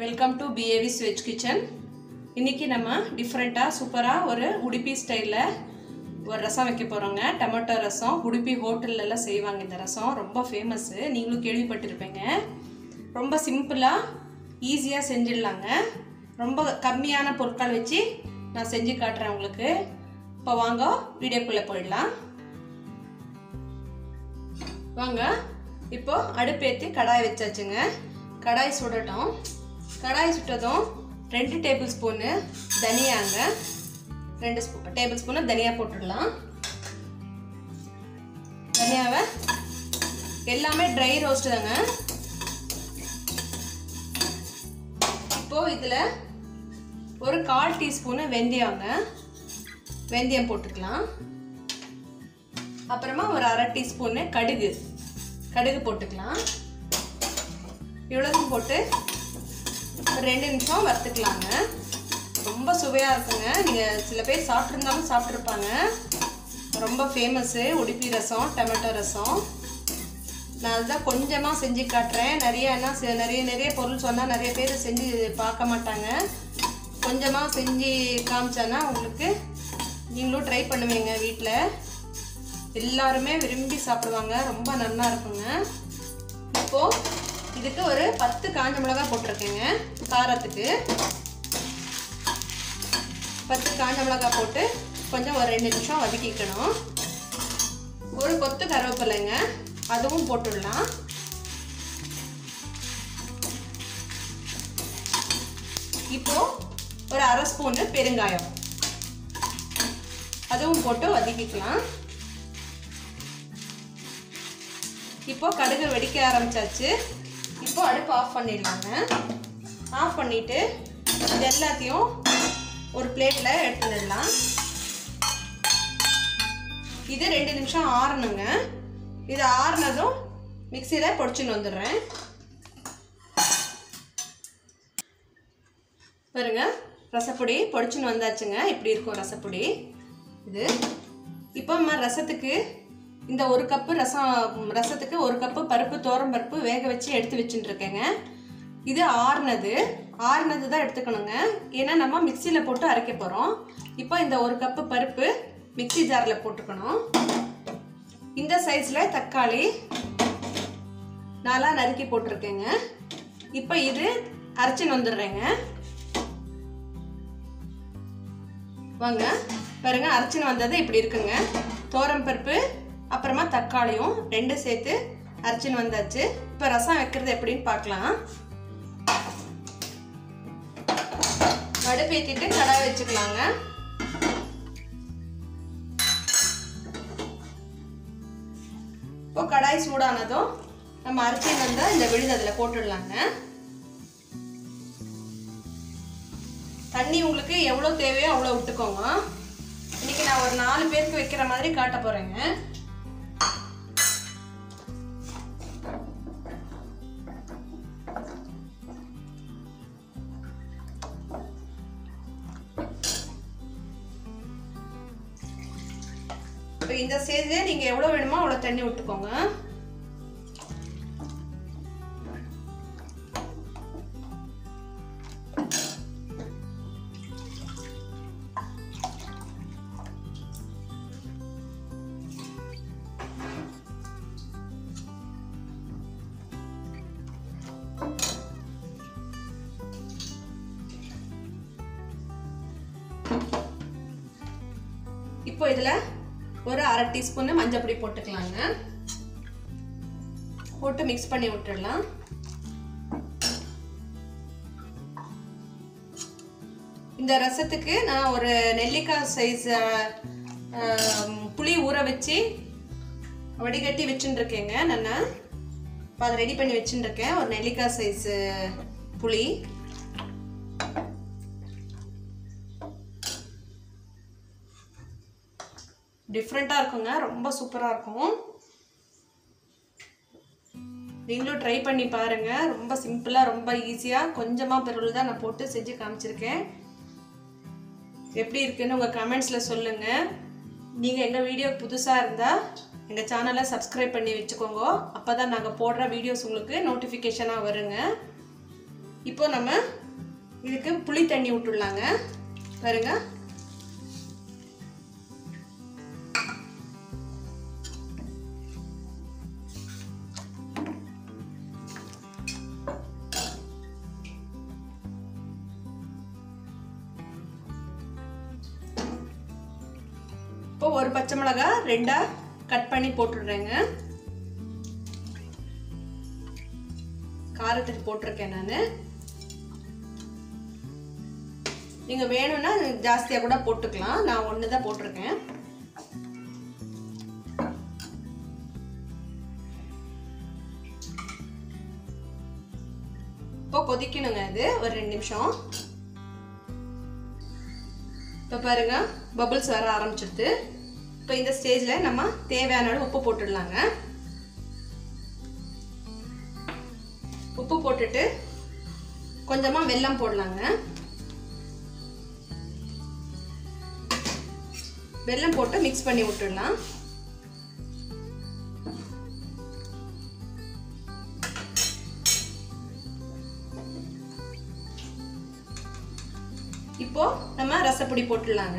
welcome to பிஏவிஸ் veg kitchen இன்றைக்கி நம்ம டிஃப்ரெண்ட்டாக சூப்பராக ஒரு உடுப்பி ஸ்டைலில் ஒரு ரசம் வைக்க போகிறோங்க டொமேட்டோ ரசம் உடுப்பி ஹோட்டல்லலாம் செய்வாங்க இந்த ரசம் ரொம்ப ஃபேமஸ்ஸு நீங்களும் கேள்விப்பட்டிருப்பீங்க ரொம்ப சிம்பிளாக ஈஸியாக செஞ்சிடலாங்க ரொம்ப கம்மியான பொருட்கள் வச்சு நான் செஞ்சு காட்டுறேன் உங்களுக்கு இப்போ வாங்க வீடியோக்குள்ளே போயிடலாம் வாங்க இப்போ அடுப்பேற்றி கடாய் வச்சாச்சுங்க கடாய் சுடட்டும் கடாய் சுட்டதும் ரெண்டு டேபிள் ஸ்பூனு தனியாங்க ரெண்டு ஸ்பூ டேபிள் ஸ்பூனு தனியா போட்டுடலாம் தனியாவை எல்லாமே ட்ரை ரோஸ்ட் தாங்க இப்போ இதில் ஒரு கால் டீஸ்பூனு வெந்தயங்க வெந்தயம் போட்டுக்கலாம் அப்புறமா ஒரு அரை டீஸ்பூனு கடுகு கடுகு போட்டுக்கலாம் இவ்வளோதும் போட்டு ஒரு ரெண்டு நிமிஷம் வறுத்துக்கலாங்க ரொம்ப சுவையாக இருக்குங்க நீங்கள் சில பேர் சாப்பிட்ருந்தாலும் சாப்பிட்ருப்பாங்க ரொம்ப ஃபேமஸ்ஸு உடுப்பி ரசம் டொமேட்டோ ரசம் நான் அதுதான் கொஞ்சமாக செஞ்சு காட்டுறேன் நிறைய என்ன செ- நிறைய நிறைய பொருள் சொன்னால் நிறைய பேர் செஞ்சு பார்க்க மாட்டாங்க கொஞ்சமாக செஞ்சு காமிச்சேன்னா உங்களுக்கு நீங்களும் ட்ரை பண்ணுவீங்க வீட்டில் எல்லாருமே விரும்பி சாப்பிடுவாங்க ரொம்ப நல்லா இருக்குங்க இப்போது இதுக்கு ஒரு பத்து காஞ்ச மிளகாய் போட்டிருக்கேங்க காரத்துக்கு பத்து காஞ்ச மிளகாய் போட்டு கொஞ்சம் ஒரு ரெண்டு நிமிஷம் வதக்கிக்கணும் ஒரு கொத்து கருவேப்பிலைங்க அதுவும் போட்டுடலாம் இப்போ ஒரு அரை ஸ்பூனு பெருங்காயம் அதுவும் போட்டு வதக்கிக்கலாம் இப்போ கடுகு வெடிக்க ஆரம்பிச்சாச்சு இப்போ அடுப்பு ஆஃப் பண்ணிடலாங்க ஆஃப் பண்ணிட்டு இது எல்லாத்தையும் ஒரு பிளேட்டில் எடுத்துடலாம் இது ரெண்டு நிமிஷம் ஆறணுங்க இது ஆறுனதும் மிக்சியில் பொடிச்சுன்னு வந்துடுறேன் பாருங்க ரசப்பொடி பொடிச்சுன்னு வந்தாச்சுங்க இப்படி இருக்கும் ரசப்பொடி இது இப்போ நம்ம ரசத்துக்கு இந்த ஒரு கப்பு ரசம் ரசத்துக்கு ஒரு கப்பு பருப்பு தோரம் பருப்பு வேக வச்சு எடுத்து வச்சுட்டு இருக்கேங்க இது ஆறுனது ஆறுனது தான் எடுத்துக்கணுங்க ஏன்னா நம்ம மிக்சியில் போட்டு அரைக்க போகிறோம் இப்போ இந்த ஒரு கப்பு பருப்பு மிக்ஸி ஜாரில் போட்டுக்கணும் இந்த சைஸில் தக்காளி நாலாக நறுக்கி போட்டிருக்கேங்க இப்போ இது அரைச்சின்னு வந்துடுறேங்க வாங்க பாருங்க அரைச்சின்னு வந்தது இப்படி இருக்குங்க தோரம் பருப்பு அப்புறமா தக்காளியும் ரெண்டும் சேர்த்து அரைச்சின்னு வந்தாச்சு இப்போ ரசம் வைக்கிறது எப்படின்னு பார்க்கலாம் அடுப்பேற்றிட்டு கடாய் வச்சுக்கலாங்க இப்போ கடாய் சூடானதும் நம்ம அரைச்சின்னு வந்தால் இந்த விழுது அதில் போட்டுடலாங்க தண்ணி உங்களுக்கு எவ்வளோ தேவையோ அவ்வளோ விட்டுக்கோங்க இன்னைக்கு நான் ஒரு நாலு பேருக்கு வைக்கிற மாதிரி காட்ட போறேங்க இப்போ இந்த ஸ்டேஜ்ல நீங்க எவ்வளோ வேணுமோ அவ்வளோ தண்ணி விட்டுக்கோங்க இப்போ இதில் ஒரு அரை டீஸ்பூன் மஞ்சள் பொடி போட்டுக்கலாங்க போட்டு மிக்ஸ் பண்ணி விட்டுடலாம் இந்த ரசத்துக்கு நான் ஒரு நெல்லிக்காய் சைஸ் புளி ஊற வச்சு வடிகட்டி வச்சுட்டு இருக்கேங்க நான் இப்போ அதை ரெடி பண்ணி வச்சுட்டு இருக்கேன் ஒரு நெல்லிக்காய் சைஸ் புளி டிஃப்ரெண்ட்டாக இருக்குங்க ரொம்ப சூப்பராக இருக்கும் நீங்களும் ட்ரை பண்ணி பாருங்கள் ரொம்ப சிம்பிளாக ரொம்ப ஈஸியாக கொஞ்சமாக பொருள் தான் நான் போட்டு செஞ்சு காமிச்சிருக்கேன் எப்படி இருக்குன்னு உங்கள் கமெண்ட்ஸில் சொல்லுங்கள் நீங்கள் எங்கள் வீடியோ புதுசாக இருந்தால் எங்கள் சேனலை சப்ஸ்கிரைப் பண்ணி வச்சுக்கோங்க அப்போ தான் நாங்கள் போடுற வீடியோஸ் உங்களுக்கு நோட்டிஃபிகேஷனாக வருங்க இப்போ நம்ம இதுக்கு புளி தண்ணி விட்டுடலாங்க பாருங்க இப்போ ஒரு பச்சை மிளகா ரெண்டா கட் பண்ணி போட்டுடுறேங்க காரத்துக்கு போட்டிருக்கேன் நான் நீங்கள் வேணும்னா ஜாஸ்தியாக கூட போட்டுக்கலாம் நான் ஒன்று தான் போட்டிருக்கேன் இப்போ கொதிக்கணுங்க இது ஒரு ரெண்டு நிமிஷம் இப்போ பாருங்க பபிள்ஸ் வர ஆரம்பிச்சிடுது இப்போ இந்த ஸ்டேஜில் நம்ம தேவையான அளவு உப்பு போட்டுடலாங்க உப்பு போட்டுட்டு கொஞ்சமாக வெல்லம் போடலாங்க வெல்லம் போட்டு மிக்ஸ் பண்ணி விட்டுடலாம் இப்போ நம்ம ரசப்பொடி போட்டுடலாங்க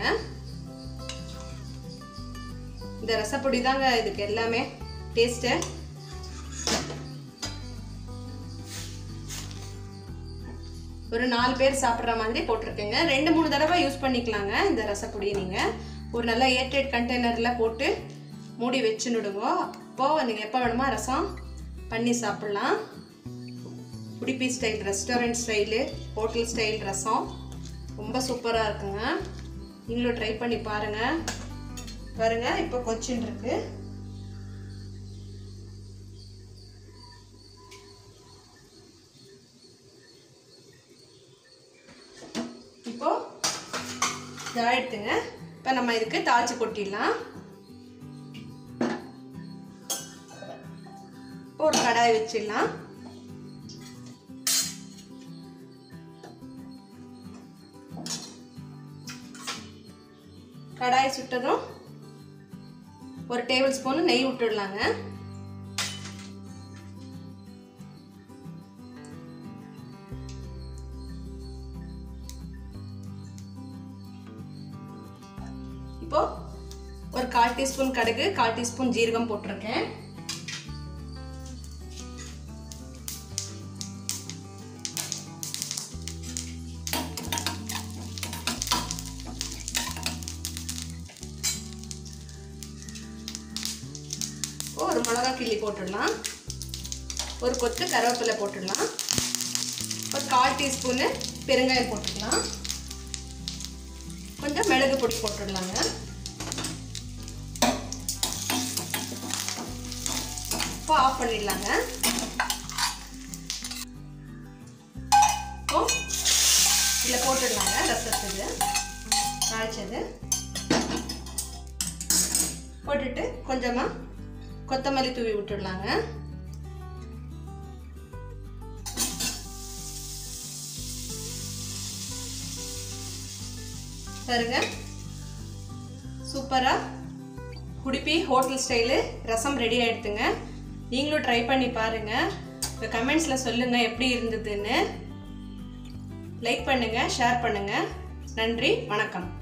இந்த ரசப்பொடி தாங்க இதுக்கு எல்லாமே டேஸ்ட்டு ஒரு நாலு பேர் சாப்பிட்ற மாதிரி போட்டிருக்கேங்க ரெண்டு மூணு தடவை யூஸ் பண்ணிக்கலாங்க இந்த ரசப்பொடியை நீங்கள் ஒரு நல்ல ஏர்டைட் கண்டெய்னரில் போட்டு மூடி வச்சுன்னுடுங்க அப்போது நீங்கள் எப்போ வேணுமா ரசம் பண்ணி சாப்பிட்லாம் Udupi style restaurant style hotel style rasam ரொம்ப சூப்பராக இருக்குங்க நீங்களும் ட்ரை பண்ணி பாருங்கள் பாருங்கள் இப்போ கொச்சின் இருக்கு இப்போ இதாக எடுத்துங்க இப்போ நம்ம இதுக்கு தாளிச்சு கொட்டிடலாம் இப்போ ஒரு கடாய் வச்சிடலாம் கடாய் சுட்டதும் ஒரு டேபிள் ஸ்பூன் நெய் விட்டுடலாங்க இப்போ ஒரு கால் டீஸ்பூன் கடுகு கால் டீஸ்பூன் ஜீரகம் போட்டிருக்கேன் ஒரு மிளகா கிள்ளி போட்டுடலாம் ஒரு கொத்து கருவேப்பிலை போட்டுடலாம் ஒரு கால் டீஸ்பூனு பெருங்காயம் போட்டுக்கலாம் கொஞ்சம் மிளகு பொடி போட்டுடலாங்க இப்போ ஆஃப் பண்ணிடலாங்க இப்போ இதில் போட்டுடலாங்க ரசத்துக்கு காய்ச்சது போட்டுட்டு கொஞ்சமாக கொத்தமல்லி தூவி விட்டுடலாங்க பாருங்க சூப்பராக Udupi hotel style rasam ready ஆகிடுதுங்க நீங்களும் ட்ரை பண்ணி பாருங்கள் இப்போ கமெண்ட்ஸில் சொல்லுங்கள் எப்படி இருந்ததுன்னு லைக் பண்ணுங்கள் ஷேர் பண்ணுங்கள் நன்றி வணக்கம்